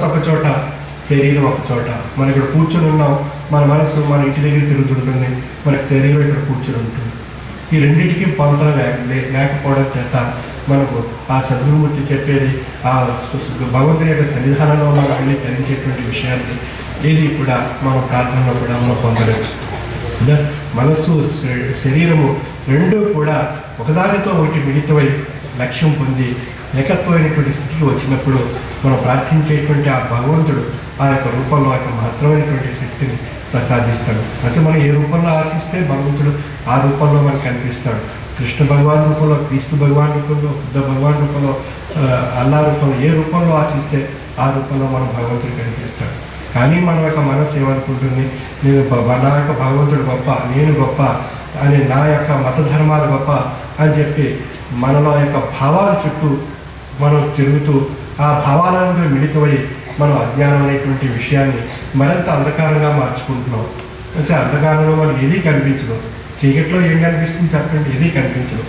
మనసు ఒక చోట శరీరం ఒక చోట మనం ఇక్కడ కూర్చొని ఉన్నాం మన మనసు మన ఇంటి దగ్గర తిరుగుతుంటుంది మన శరీరం ఇక్కడ కూర్చొని ఉంటుంది ఈ రెండింటికి పొంతన లేక లే- లేకపోవడం చేత మనకు ఆ సద్గురుమూర్తి చెప్పేది ఆ సు- సు- భగవంతుని యొక్క సన్నిధానంలో మనం వెళ్ళి తెలిసేటువంటి విషయాన్ని ఏది కూడా మనం ప్రార్థనలో కూడా మనం పొందలేదు ఇలా మనస్సు శ- శరీరము రెండూ కూడా ఒకదానితో ఒకటి మిళితమై లక్ష్యం పొంది ఏకత్వమైనటువంటి స్థితికి వచ్చినప్పుడు మనం ప్రార్థించేటువంటి ఆ భగవంతుడు ఆ యొక్క రూపంలో ఆ యొక్క మహత్తరమైనటువంటి శక్తిని ప్రసాదిస్తాడు అంటే మనం ఏ రూపంలో ఆశిస్తే భగవంతుడు ఆ రూపంలో మనకు కనిపిస్తాడు కృష్ణ భగవాన్ రూపంలో క్రీస్తు భగవాన్ రూపంలో బుద్ధ భగవాన్ రూపంలో ఆ, అల్లా రూపంలో ఏ రూపంలో ఆశిస్తే ఆ రూపంలో మనం భగవంతుడు కనిపిస్తాడు కానీ మన యొక్క మనసు ఏమనుకుంటుంది నేను బ- నా యొక్క భగవంతుడు గొప్ప నేను గొప్ప అని నా యొక్క మత ధర్మాలు గొప్ప అని చెప్పి మనలో యొక్క భావాల చుట్టూ మనం తిరుగుతూ ఆ భావాలతో మిళితమై మనం అజ్ఞానం అనేటువంటి విషయాన్ని మరింత అంధకారంగా మార్చుకుంటున్నాం అంటే అంధకారంలో మనకి ఏదీ కనిపించదు చీకట్లో ఏం కనిపిస్తుంది చెప్పండి ఏదీ కనిపించదు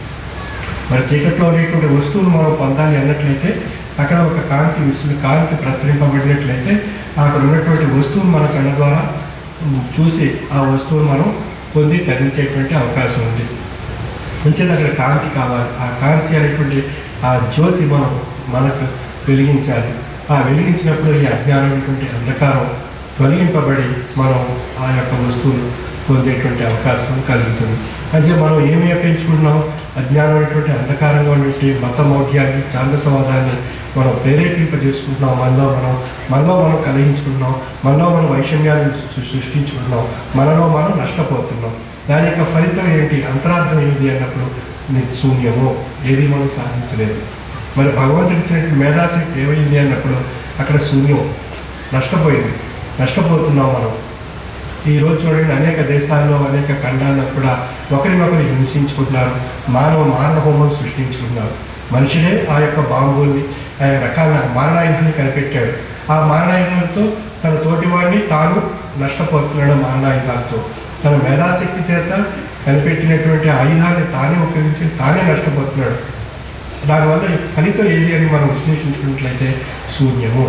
మరి చీకట్లో ఉండేటువంటి వస్తువులు మనం పొందాలి అన్నట్లయితే అక్కడ ఒక కాంతి విశ్వ కాంతి ప్రసరింపబడినట్లయితే అక్కడ ఉన్నటువంటి వస్తువులు మన కళ్ళ ద్వారా ఉమ్, చూసి ఆ వస్తువును మనం పొంది తరించేటువంటి అవకాశం ఉంది మంచిది అక్కడ కాంతి కావాలి ఆ కాంతి అనేటువంటి ఆ జ్యోతి మనం మనకు వెలిగించాలి ఆ వెలిగించినప్పుడు ఈ అజ్ఞానమైనటువంటి అంధకారం తొలగింపబడి మనం ఆ యొక్క వస్తువులు పొందేటువంటి అవకాశం కలుగుతుంది అంటే మనం ఏమి పెంచుకుంటున్నాం అజ్ఞానమైనటువంటి అంధకారంగా ఉన్నటువంటి మత మౌఢ్యాన్ని ఛాందసవాదాన్ని మనం ప్రేరేపింపజేసుకుంటున్నాం మనలో మనం మనలో మనం కలిగించుకుంటున్నాం మనలో మనం వైషమ్యాన్ని సృ- సృష్టించుకుంటున్నాం మనలో మనం నష్టపోతున్నాం దాని యొక్క ఫలితం ఏంటి అంతరార్థం ఏంటి అన్నప్పుడు ని- శూన్యము ఏది మనం సాధించలేదు మరి భగవంతుడు ఇచ్చినటువంటి మేధాశక్తి ఏమైంది అన్నప్పుడు అక్కడ శూన్యం నష్టపోయింది నష్టపోతున్నాం మనం ఈ రోజు చూడండి అనేక దేశాల్లో అనేక ఖండాల్లో కూడా ఒకరినొకరు హింసించుకుంటున్నారు మానవ మానవ హోమం సృష్టించుకుంటున్నారు మనుషులే ఆ యొక్క బాంబుల్ని ఆ రకాల మారణాయుధాన్ని కనిపెట్టాడు ఆ మారణాయుధాలతో తన తోటివాడిని తాను నష్టపోతున్నాడు మారణాయుధాలతో తన మేధాశక్తి చేత కనిపెట్టినటువంటి ఆయుధాన్ని తానే ఉపయోగించి తానే నష్టపోతున్నాడు దానివల్ల ఫలితం ఏది అని మనం విశ్లేషించుకున్నట్లయితే శూన్యము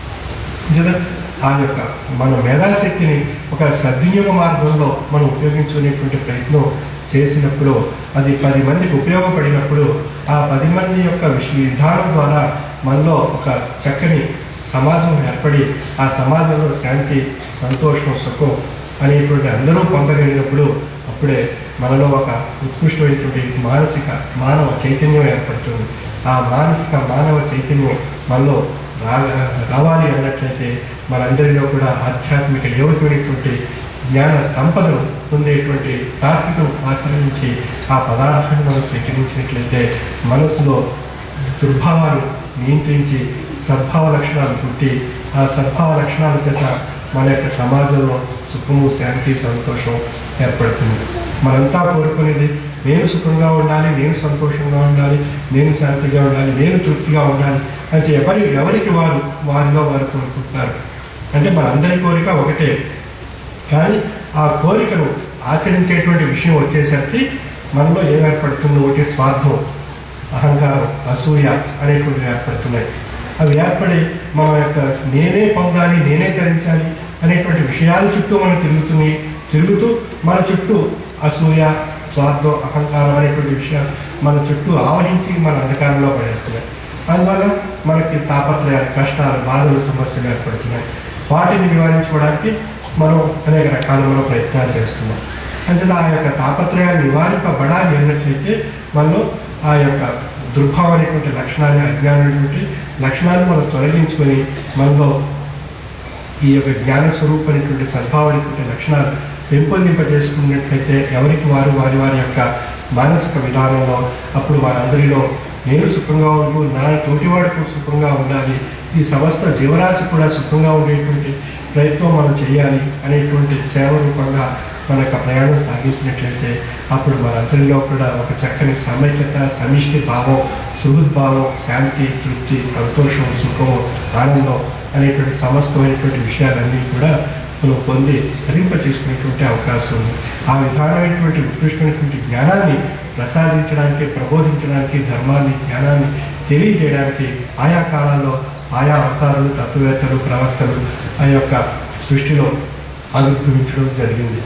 నిజంగా ఆ యొక్క మన మేధాశక్తిని ఒక సద్వినియోగ మార్గంలో మనం ఉపయోగించుకునేటువంటి ప్రయత్నం చేసినప్పుడు అది పది మందికి ఉపయోగపడినప్పుడు ఆ పది మంది యొక్క విష విధానం ద్వారా మనలో ఒక చక్కని సమాజం ఏర్పడి ఆ సమాజంలో శాంతి సంతోషం సుఖం అనేటువంటి అందరూ పొందగలిగినప్పుడు అప్పుడే మనలో ఒక ఉత్కృష్టమైనటువంటి మానసిక మానవ చైతన్యం ఏర్పడుతుంది ఆ మానసిక మానవ చైతన్యం మనలో రా రావాలి అన్నట్లయితే మనందరిలో కూడా ఆధ్యాత్మిక యువకుడైనటువంటి జ్ఞాన సంపదను పొందేటువంటి తాత్వికం ఆశ్రయించి ఆ పదార్థాన్ని మనం స్వీకరించినట్లయితే మనసులో దుర్భావాలు నియంత్రించి సద్భావ లక్షణాలు పుట్టి ఆ సద్భావ లక్షణాల చేత మన యొక్క సమాజంలో సుఖము శాంతి సంతోషం ఏర్పడుతుంది మనంతా కోరుకునేది నేను సుఖంగా ఉండాలి నేను సంతోషంగా ఉండాలి నేను శాంతిగా ఉండాలి నేను తృప్తిగా ఉండాలి అని ఎవరి ఎవరికి వారు వారిలో వారు కోరుకుంటున్నారు అంటే మనందరి కోరిక ఒకటే కానీ ఆ కోరికను ఆచరించేటువంటి విషయం వచ్చేసరికి మనలో ఏం ఏర్పడుతుందో ఒకటి స్వార్థం అహంకారం అసూయ అనేటువంటివి ఏర్పడుతున్నాయి అవి ఏర్పడి మన యొక్క నేనే పొందాలి నేనే ధరించాలి అనేటువంటి విషయాల చుట్టూ మనం తిరుగుతున్నాయి తిరుగుతూ మన చుట్టూ అసూయ స్వార్థం అహంకారం అనేటువంటి విషయాలు మన చుట్టూ ఆవహించి మన అంధకారంలో పడేస్తున్నాయి అందువల్ల మనకి తాపత్రయాలు కష్టాలు బాధలు సమస్యలు ఏర్పడుతున్నాయి వాటిని నివారించుకోవడానికి మనం అనేక రకాల మనం ప్రయత్నాలు చేస్తున్నాం అంచేత ఆ యొక్క తాపత్రయాలు నివారింపబడాలి అన్నట్లయితే మనలో ఆ యొక్క దుర్భావమైనటువంటి లక్షణాన్ని అజ్ఞానమైనటువంటి లక్షణాన్ని మనం తొలగించుకొని మనలో ఈ యొక్క జ్ఞాన స్వరూపమైనటువంటి సద్భావమైనటువంటి లక్షణాలు పెంపొందింపజేసుకున్నట్లయితే ఎవరికి వారు వారి వారి యొక్క మానసిక విధానంలో అప్పుడు వారందరిలో నేను సుఖంగా ఉంటూ నా తోటివాడు కూడా సుఖంగా ఉండాలి ఈ సమస్త జీవరాశి కూడా సుఖంగా ఉండేటువంటి ప్రయత్నం మనం చేయాలి అనేటువంటి సేవ రూపంగా మన యొక్క ప్రయాణం సాగించినట్లయితే అప్పుడు మనందరిలో కూడా ఒక చక్కని సమైక్యత సమిష్టి భావం సుహృద్భావం శాంతి తృప్తి సంతోషం సుఖము ఆనందం అనేటువంటి సమస్తమైనటువంటి విషయాలన్నీ కూడా మనం పొంది ధరింప చేసుకునేటువంటి అవకాశం ఉంది ఆ విధానమైనటువంటి ఉత్కృష్టమైనటువంటి జ్ఞానాన్ని ప్రసాదించడానికి ప్రబోధించడానికి ధర్మాన్ని జ్ఞానాన్ని తెలియజేయడానికి ఆయా కాలాల్లో ఆయా అవతారాలు తత్వవేత్తలు ప్రవక్తలు ఆ యొక్క సృష్టిలో ఆవిర్భవించడం జరిగింది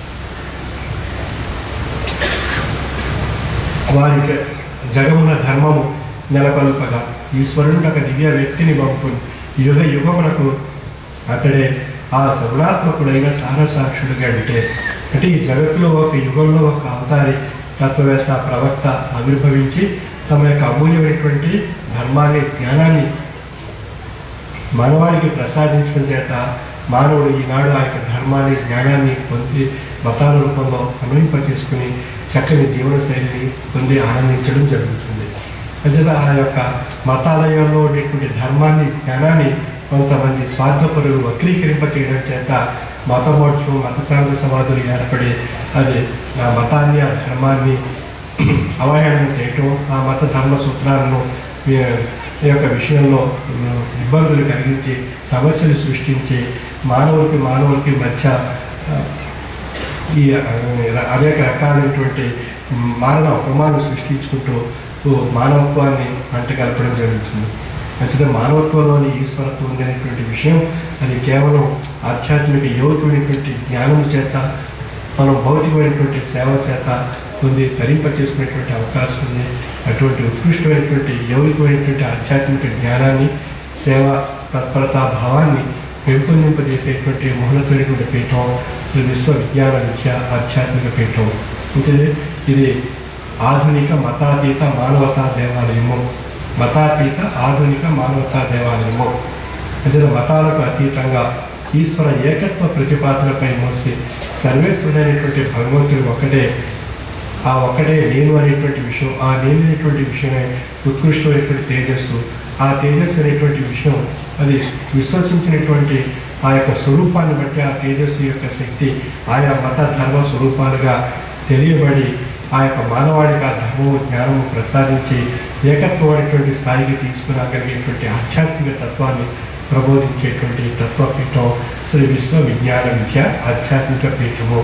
వారి జ- జగమున ధర్మము నెలకొల్పగా ఈశ్వరుడు ఒక దివ్య వ్యక్తిని పంపుని యుగ యుగమునకు అతడే ఆ సగుణాత్మకుడైన సారసాక్షుడుగా అంటే అంటే ఈ జగత్తులో ఒక యుగంలో ఒక అవతారి తత్వవేత్త ప్రవక్త ఆవిర్భవించి తమ యొక్క అమూల్యమైనటువంటి ధర్మాన్ని జ్ఞానాన్ని మానవాళికి ప్రసాదించడం చేత మానవుడు ఈనాడు ఆ యొక్క ధర్మాన్ని జ్ఞానాన్ని పొంది మతాల రూపంలో అన్వయింపచేసుకుని చక్కని జీవన శైలిని పొంది ఆనందించడం జరుగుతుంది అంచేత ఆ యొక్క మతాలయంలో ఉండేటువంటి ధర్మాన్ని జ్ఞానాన్ని కొంతమంది స్వార్థపరులు వక్రీకరింప చేయడం చేత మతమోక్షం మతచాంద సమాధులు ఏర్పడి అది ఆ మతాన్ని ఆ ధర్మాన్ని అవహేళన చేయటం ఆ మత ధర్మ సూత్రాలను ఈ ఈ యొక్క విషయంలో ఉమ్, ఇబ్బందులు కలిగించి సమస్యలు సృష్టించి మానవులకి మానవులకి మధ్య ఆ, ఈ ఆ, అనేక రకాలైనటువంటి మానవ ప్రమాణం సృష్టించుకుంటూ ఓ మానవత్వాన్ని అంటగలపడం జరుగుతుంది ఖచ్చితంగా మానవత్వంలోని ఈశ్వరత్వం ఉంది అనేటువంటి విషయం అది కేవలం ఆధ్యాత్మిక యువకుడైనటువంటి జ్ఞానం చేత మనం భౌతికమైనటువంటి సేవ చేత పొంది తరింప చేసుకునేటువంటి అవకాశం ఉంది అటువంటి ఉత్కృష్టమైనటువంటి యౌలికమైనటువంటి ఆధ్యాత్మిక జ్ఞానాన్ని సేవ తత్పరతా భావాన్ని పెంపొందింపజేసేటువంటి మహోన్నతమైనటువంటి పీఠం శ్రీ విశ్వ విజ్ఞాన విద్య ఆధ్యాత్మిక పీఠం మంచిది ఇది ఆధునిక మతాతీత మానవతా దేవాలయము మతాతీత ఆధునిక మానవతా దేవాలయము అంటే మతాలకు అతీతంగా ఈశ్వర ఏకత్వ ప్రతిపాదనపై మోసి సర్వేశ్వరుడైనటువంటి భగవంతుడు ఒకటే ఆ ఒక్కటే నేను అనేటువంటి విషయం ఆ నేను అనేటువంటి విషయమే ఉత్కృష్టమైనటువంటి తేజస్సు ఆ తేజస్సు అనేటువంటి విషయం అది విశ్వసించినటువంటి ఆ యొక్క స్వరూపాన్ని బట్టి ఆ తేజస్సు యొక్క శక్తి ఆయా మత ధర్మ స్వరూపాలుగా తెలియబడి ఆ యొక్క మానవాళికి ఆ ధర్మము జ్ఞానము ప్రసాదించి ఏకత్వం అనేటువంటి స్థాయికి తీసుకురాగలిగేటువంటి ఆధ్యాత్మిక తత్వాన్ని ప్రబోధించేటువంటి తత్వపీఠం శ్రీ విశ్వ విజ్ఞాన విద్య ఆధ్యాత్మిక పీఠము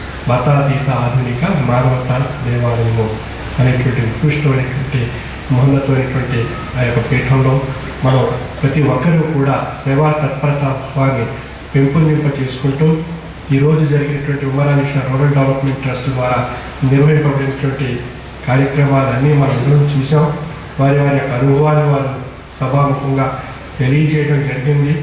మతాతీత ఆధునిక మానవత దేవాలయము అనేటువంటి ఉత్కృష్టమైనటువంటి మహోన్నతమైనటువంటి ఆ యొక్క పీఠంలో మనం ప్రతి ఒక్కరూ కూడా సేవా తత్పరత భావాన్ని పెంపొందింప చేసుకుంటూ ఈరోజు జరిగినటువంటి ఉమరానిష రూరల్ డెవలప్మెంట్ ట్రస్ట్ ద్వారా నిర్వహింపబడినటువంటి కార్యక్రమాలన్నీ మనం అందరం చూసాం వారి వారి యొక్క అనుభవాన్ని వారు సభాముఖంగా తెలియజేయడం జరిగింది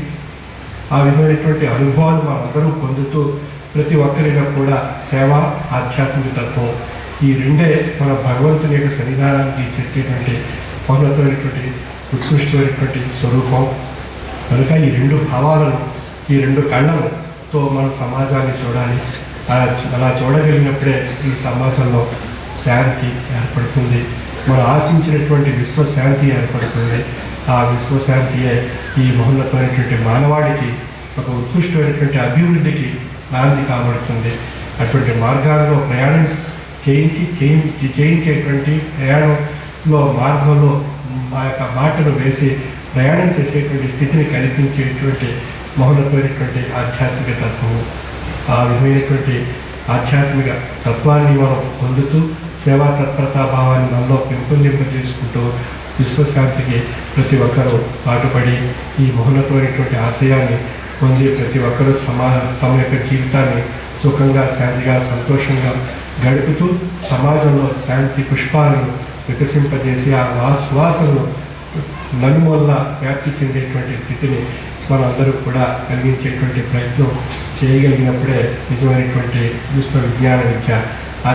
ఆ విధమైనటువంటి అనుభవాలు మనందరూ పొందుతూ ప్రతి ఒక్కరిగా కూడా సేవ ఆధ్యాత్మిక తత్వం ఈ రెండే మన భగవంతుని యొక్క సన్నిధానానికి చేర్చేటువంటి పౌర్ణతమైనటువంటి ఉత్కృష్టమైనటువంటి స్వరూపం కనుక ఈ రెండు భావాలను ఈ రెండు కళ్ళతో మనం సమాజాన్ని చూడాలి అలా అలా చూడగలిగినప్పుడే ఈ సమాజంలో శాంతి ఏర్పడుతుంది మనం ఆశించినటువంటి విశ్వశాంతి ఏర్పడుతుంది ఆ విశ్వశాంతియే ఈ మహోన్నతమైనటువంటి మానవాళికి ఒక ఉత్కృష్టమైనటువంటి అభివృద్ధికి నాంది కాబడుతుంది అటువంటి మార్గాలలో ప్రయాణం చేయించి చేయించి చేయించేటువంటి ప్రయాణంలో మార్గంలో మా యొక్క బాటను వేసి ప్రయాణం చేసేటువంటి స్థితిని కల్పించేటువంటి మహోన్నతమైనటువంటి ఆధ్యాత్మిక తత్వము ఆ విధమైనటువంటి ఆధ్యాత్మిక తత్వాన్ని మనం పొందుతూ సేవా తత్పరతా భావాన్ని మనలో పెంపొందింపజేసుకుంటూ విశ్వశాంతికి ప్రతి ఒక్కరూ పాటుపడి ఈ మహోన్నతమైనటువంటి ఆశయాన్ని పొంది ప్రతి ఒక్కరూ సమా తమ యొక్క జీవితాన్ని సుఖంగా శాంతిగా సంతోషంగా గడుపుతూ సమాజంలో శాంతి పుష్పాలను వికసింపజేసి ఆ వా సువాసనను నలుమూలలా వ్యాప్తి చెందేటువంటి స్థితిని మనందరూ కూడా కలిగించేటువంటి ప్రయత్నం చేయగలిగినప్పుడే నిజమైనటువంటి విశ్వ విజ్ఞాన విద్య